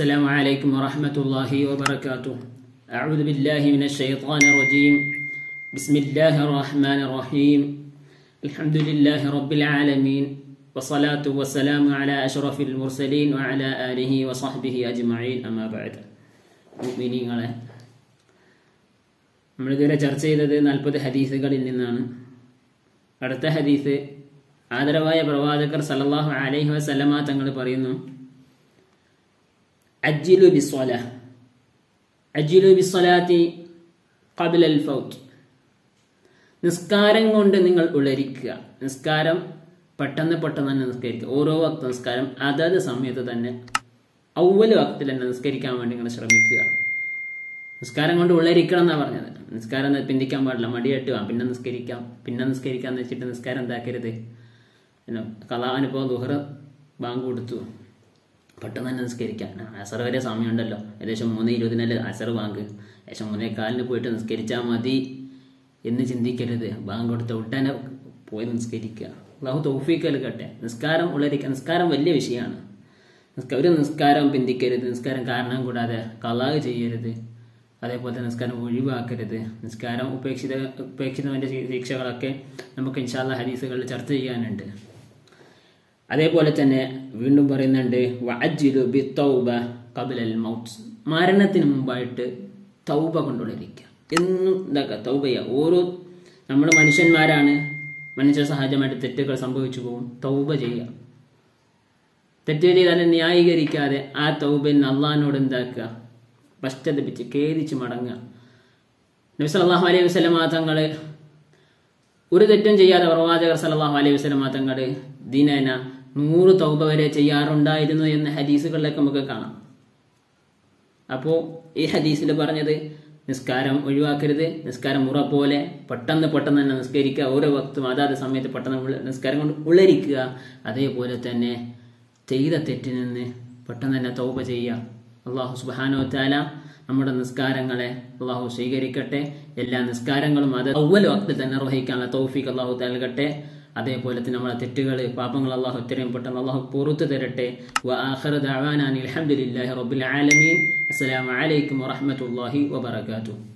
السلام عليكم ورحمة الله وبركاته أعوذ بالله من الشيطان الرجيم بسم الله الرحمن الرحيم الحمد لله رب العالمين والصلاة والسلام على أشرف المرسلين وعلى آله وصحبه أجمعين أما بعد മുഅ്മിനീങ്ങളെ നമ്മളിതുവരെ ചർച്ച ചെയ്തത് നാൽപ്പത് ഹദീസുകളിൽ നിന്നാണ് അടുത്ത ഹദീസ് ആദരവായ പ്രവാചകർ സല്ലല്ലാഹു അലൈഹി വസല്ലമ തങ്ങൾ പറയുന്നു അജ്ജിലു ബിസ്വല അജ്ജിലു ബിസ്വലാത്തി ഖബ്ല അൽ ഫൗത്ത് നിസ്കാരം കൊണ്ട് നിങ്ങൾ ഉളരിക്കുക നിസ്കാരം പെട്ടെന്ന് പെട്ടെന്ന് തന്നെ നിസ്കരിക്കുക ഓരോ വക്ത നിസ്കാരം അതത് സമയത്ത് തന്നെ ഔവല് വക്തിൽ തന്നെ നിസ്കരിക്കാൻ വേണ്ടി നിങ്ങൾ ശ്രമിക്കുക നിസ്കാരം കൊണ്ട് ഉള്ളരിക്കണം എന്നാണ് പറഞ്ഞത് നിസ്കാരം പിന്തിക്കാൻ പാടില്ല മടിയായിട്ട് വാ പിന്നെ നിസ്കരിക്കാം പിന്നെ നിസ്കരിക്കാന്ന് വെച്ചിട്ട് നിസ്കാരം എന്താക്കരുത് പിന്നെ കലാനിപ്പോൾ ദുഹർ ബാങ്ക് കൊടുത്തു പെട്ടെന്ന് തന്നെ നിസ്കരിക്കാം അസർ വരെ സമയമുണ്ടല്ലോ ഏകദേശം മൂന്ന് ഇരുപതിനല്ലേ അസർ ബാങ്ക് ഏകദേശം മൂന്നേ കാലിന് പോയിട്ട് നിസ്കരിച്ചാൽ മതി എന്ന് ചിന്തിക്കരുത് ബാങ്ക് കൊടുത്ത ഉടനെ പോയി നിസ്കരിക്കുക അള്ളാഹു തൗഫീക്കൽ കട്ടെ നിസ്കാരം ഉള്ളരിക്കുക നിസ്കാരം വലിയ വിഷയമാണ് ഒരു നിസ്കാരം പിന്തിക്കരുത് നിസ്കാരം കാരണം കൂടാതെ കലാഗ് ചെയ്യരുത് അതേപോലെ തന്നെ നിസ്കാരം ഒഴിവാക്കരുത് നിസ്കാരം ഉപേക്ഷിത ഉപേക്ഷിതവൻ്റെ ശിക്ഷകളൊക്കെ നമുക്ക് ഇൻഷാല്ല ഹദീസുകളിൽ ചർച്ച ചെയ്യാനുണ്ട് അതേപോലെ തന്നെ വീണ്ടും പറയുന്നുണ്ട് വഅജ്ജിലു ബി തൗബ കബിലൽ മൗത്ത് മരണത്തിന് മുമ്പായിട്ട് തൗബ കൊണ്ടുള്ളരിക്കുക എന്നും എന്താക്കുക തൗബ ചെയ്യുക ഓരോ നമ്മൾ മനുഷ്യന്മാരാണ് മനുഷ്യ സഹജമായിട്ട് തെറ്റുകൾ സംഭവിച്ചു പോകും തൗബ ചെയ്യുക തെറ്റ് ചെയ്താലും ന്യായീകരിക്കാതെ ആ തൗബയിൽ അള്ളഹാനോട് എന്താക്കുക പശ്ചാത്തപിച്ച് ഖേദിച്ച് മടങ്ങുക നബി സല്ലല്ലാഹു അലൈഹി വസല്ലമ തങ്ങൾ ഒരു തെറ്റും ചെയ്യാതെ പ്രവാചകർ സല്ലല്ലാഹു അലൈഹി വസല്ലമ തങ്ങൾ ദിനേന നൂറ് തൗബ വരെ ചെയ്യാറുണ്ടായിരുന്നു എന്ന ഹദീസുകളിലൊക്കെ നമുക്ക് കാണാം അപ്പോൾ ഈ ഹദീസിൽ പറഞ്ഞത് നിസ്കാരം ഒഴിവാക്കരുത് നിസ്കാരം മുറ പോലെ പെട്ടെന്ന് പെട്ടെന്ന് തന്നെ നിസ്കരിക്കുക ഓരോ വക്തും അതാത് സമയത്ത് പെട്ടെന്ന് നിസ്കാരം കൊണ്ട് ഉള്ളരിക്കുക അതേപോലെ തന്നെ ചെയ്ത തെറ്റിൽ നിന്ന് പെട്ടെന്ന് തന്നെ തൗബ ചെയ്യുക അള്ളാഹു സുബാനോ താല നമ്മുടെ നിസ്കാരങ്ങളെ അള്ളാഹു സ്വീകരിക്കട്ടെ എല്ലാ നിസ്കാരങ്ങളും അത് ഔവൽ വക്തിൽ തന്നെ നിർവഹിക്കാനുള്ള തൗഫീഖ് അള്ളാഹു നൽകട്ടെ അതേപോലെ തന്നെ നമ്മളെ തെറ്റുകൾ പാപങ്ങൾ അള്ളാഹു എത്രയും പെട്ടെന്ന് അള്ളാഹു പുറത്തു തരട്ടെ വആഖിറു ദഅവാനാ അൽഹംദുലില്ലാഹി റബ്ബിൽ ആലമീൻ അസ്സലാമു അലൈക്കും വറഹ്മത്തുള്ളാഹി വബറകാതുഹു